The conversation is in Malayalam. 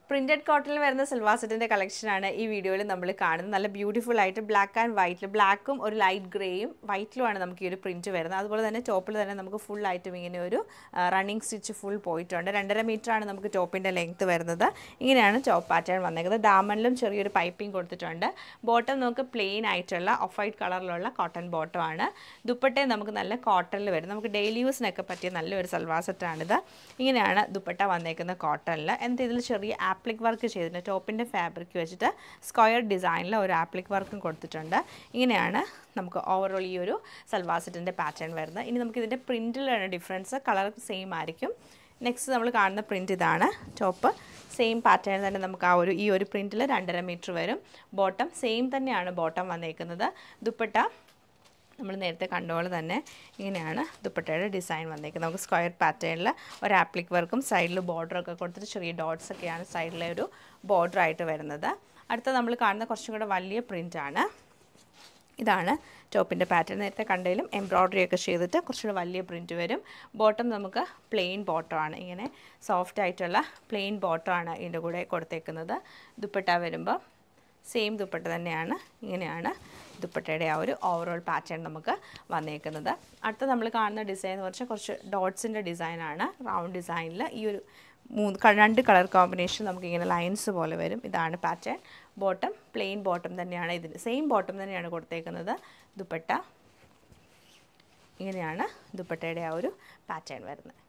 പ്രിന്റഡ് കോട്ടണിൽ വരുന്ന സിൽവാർ സെറ്റിൻ്റെ കളക്ഷനാണ് ഈ വീഡിയോയിൽ നമ്മൾ കാണുന്നത് നല്ല ബ്യൂട്ടിഫുൾ ആയിട്ട് ബ്ലാക്ക് ആൻഡ് വൈറ്റിൽ ബ്ലാക്കും ഒരു ലൈറ്റ് ഗ്രേയും വൈറ്റിലുമാണ് നമുക്ക് ഈ ഒരു പ്രിൻറ്റ് വരുന്നത് അതുപോലെ തന്നെ ടോപ്പിൽ തന്നെ നമുക്ക് ഫുൾ ആയിട്ടും ഇങ്ങനെ ഒരു റണ്ണിങ് സ്റ്റിച്ച് ഫുൾ പോയിട്ടുണ്ട് രണ്ടര meter ആണ് നമുക്ക് ടോപ്പിൻ്റെ ലെങ്ത്ത് വരുന്നത് ഇങ്ങനെയാണ് ടോപ്പ് പാറ്റേൺ വന്നേക്കുന്നത് ഡാമണിലും ചെറിയൊരു പൈപ്പിംഗ് കൊടുത്തിട്ടുണ്ട് ബോട്ടം നമുക്ക് പ്ലെയിൻ ആയിട്ടുള്ള ഓഫ് വൈറ്റ് കളറിലുള്ള കോട്ടൺ ബോട്ടമാണ് ദുപ്പട്ടയും നമുക്ക് നല്ല കോട്ടണിൽ വരും നമുക്ക് ഡെയിലി യൂസിനൊക്കെ പറ്റിയ നല്ലൊരു സൽവാർ സെറ്റാണിത് ഇങ്ങനെയാണ് ദുപ്പട്ട വന്നേക്കുന്ന കോട്ടണിൽ എന്നിട്ട് ഇതിൽ ചെറിയ ആപ്ലിക് വർക്ക് ചെയ്തിട്ടുണ്ട് ടോപ്പിൻ്റെ ഫാബ്രിക് വെച്ചിട്ട് സ്ക്വയർ ഡിസൈനിൽ ഒരു ആപ്ലിക് വർക്കും കൊടുത്തിട്ടുണ്ട് ഇങ്ങനെയാണ് നമുക്ക് ഓവറോൾ ഈ ഒരു സൽവാർ സെറ്റിൻ്റെ പാറ്റേൺ വരുന്നത് ഇനി നമുക്ക് ഇതിൻ്റെ പ്രിൻറ്റിലാണ് ഡിഫറൻസ് കളർ സെയിം ആയിരിക്കും നെക്സ്റ്റ് നമ്മൾ കാണുന്ന പ്രിൻറ്റ് ഇതാണ് ടോപ്പ് സെയിം പാറ്റേൺ തന്നെ നമുക്ക് ആ ഒരു ഈ ഒരു പ്രിൻറ്റിൽ രണ്ടര മീറ്റർ വരും ബോട്ടം സെയിം തന്നെയാണ് ബോട്ടം വന്നേക്കുന്നത് ദുപ്പട്ട നമ്മൾ നേരത്തെ കണ്ടപോലെ തന്നെ ഇങ്ങനെയാണ് ദുപ്പട്ടയുടെ ഡിസൈൻ വന്നേക്കുന്നത് നമുക്ക് സ്ക്വയർ പാറ്റേണിൽ ഒരു ആപ്ലിക് വർക്കും സൈഡിൽ ബോർഡറൊക്കെ കൊടുത്തിട്ട് ചെറിയ ഡോട്ട്സ് ഒക്കെയാണ് സൈഡിലെ ഒരു ബോർഡർ ആയിട്ട് വരുന്നത് അടുത്ത നമ്മൾ കാണുന്ന കുറച്ചും കൂടെ വലിയ പ്രിൻ്റാണ് ഇതാണ് ടോപ്പിൻ്റെ പാറ്റേൺ നേരത്തെ കണ്ടതിലും എംബ്രോയ്ഡറി ഒക്കെ ചെയ്തിട്ട് കുറച്ചുകൂടെ വലിയ പ്രിൻറ്റ് വരും ബോട്ടം നമുക്ക് പ്ലെയിൻ ബോട്ടമാണ് ഇങ്ങനെ സോഫ്റ്റ് ആയിട്ടുള്ള പ്ലെയിൻ ബോട്ടമാണ് ഇതിൻ്റെ കൂടെ കൊടുത്തേക്കുന്നത് ദുപ്പട്ട വരുമ്പോൾ സെയിം ദുപ്പട്ട തന്നെയാണ് ഇങ്ങനെയാണ് ദുപ്പട്ടയുടെ ആ ഒരു ഓവറോൾ പാറ്റേൺ നമുക്ക് വന്നേക്കുന്നത് അടുത്ത നമ്മൾ കാണുന്ന ഡിസൈൻ എന്ന് പറഞ്ഞാൽ കുറച്ച് ഡോട്ട്സിൻ്റെ ഡിസൈനാണ് റൗണ്ട് ഡിസൈനിൽ ഈ ഒരു മൂന്ന് ക- രണ്ട് കളർ കോമ്പിനേഷൻ നമുക്ക് ഇങ്ങനെ ലൈൻസ് പോലെ വരും ഇതാണ് പാറ്റേൺ ബോട്ടം പ്ലെയിൻ ബോട്ടം തന്നെയാണ് ഇതിന് സെയിം ബോട്ടം തന്നെയാണ് കൊടുത്തേക്കുന്നത് ദുപ്പട്ട ഇങ്ങനെയാണ് ദുപ്പട്ടയുടെ ആ ഒരു പാറ്റേൺ വരുന്നത്